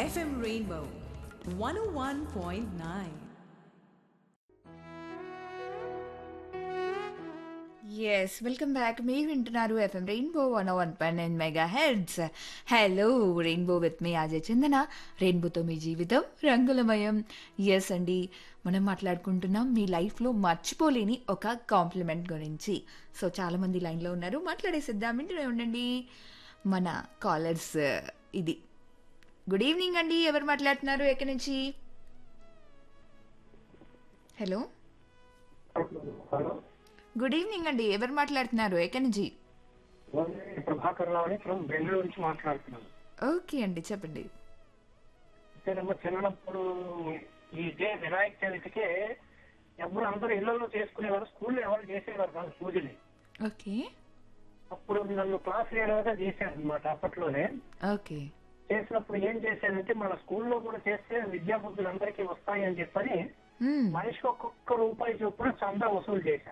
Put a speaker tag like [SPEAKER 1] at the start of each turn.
[SPEAKER 1] FM Rainbow 101.9.
[SPEAKER 2] Yes welcome back మీరు వింటున్నారు FM Rainbow one one point nine mega heads hello Rainbow with మీ అజయ్ చందన రెయిన్బోతో మీ జీవితం రంగులమయం ఎస్ అండి మనం మాట్లాడుకుంటున్నాం మీ లైఫ్లో మర్చిపోలేని ఒక కాంప్లిమెంట్ గురించి సో చాలామంది లైన్లో ఉన్నారు మాట్లాడేసిద్దాం వింటూనే ఉండండి మన కాలర్స్ ఇది గుడ్ ఈవినింగ్ అండి ఎవరు మాట్లాడుతున్నారు ఎక్కడి నుంచి హలో గుడ్ ఈవినింగ్ అండి ఎవరు మాట్లాడుతున్నారు ఎక్కడి నుంచి
[SPEAKER 3] ప్రభాకర్ రావు అని ఫ్రమ్ బెంగళూరు నుంచి మాట్లాడుతున్నాను
[SPEAKER 2] ఓకే అండి చెప్పండి
[SPEAKER 3] అంతేనమ్మా చిన్నప్పుడు ఈ డే వినాయక చవితికే ఎవరు అందరూ ఇళ్లలో చేసుకునేవారు స్కూల్లో ఎవరు చేసేవారు కాదు పూజని
[SPEAKER 2] ఓకే
[SPEAKER 3] అప్పుడు నన్ను క్లాస్ లీడర్ గా చేశారు అనమాట అప్పట్లోనే
[SPEAKER 2] ఓకే
[SPEAKER 3] చేసినప్పుడు ఏం చేశానంటే మన స్కూల్లో కూడా చేస్తే విద్యాబుద్ధులు అందరికీ వస్తాయి అని చెప్పని
[SPEAKER 2] మ్మ్.
[SPEAKER 3] మనిషికి ఒక్కొక్క రూపాయి చొప్పున చందా వసూలు చేశాను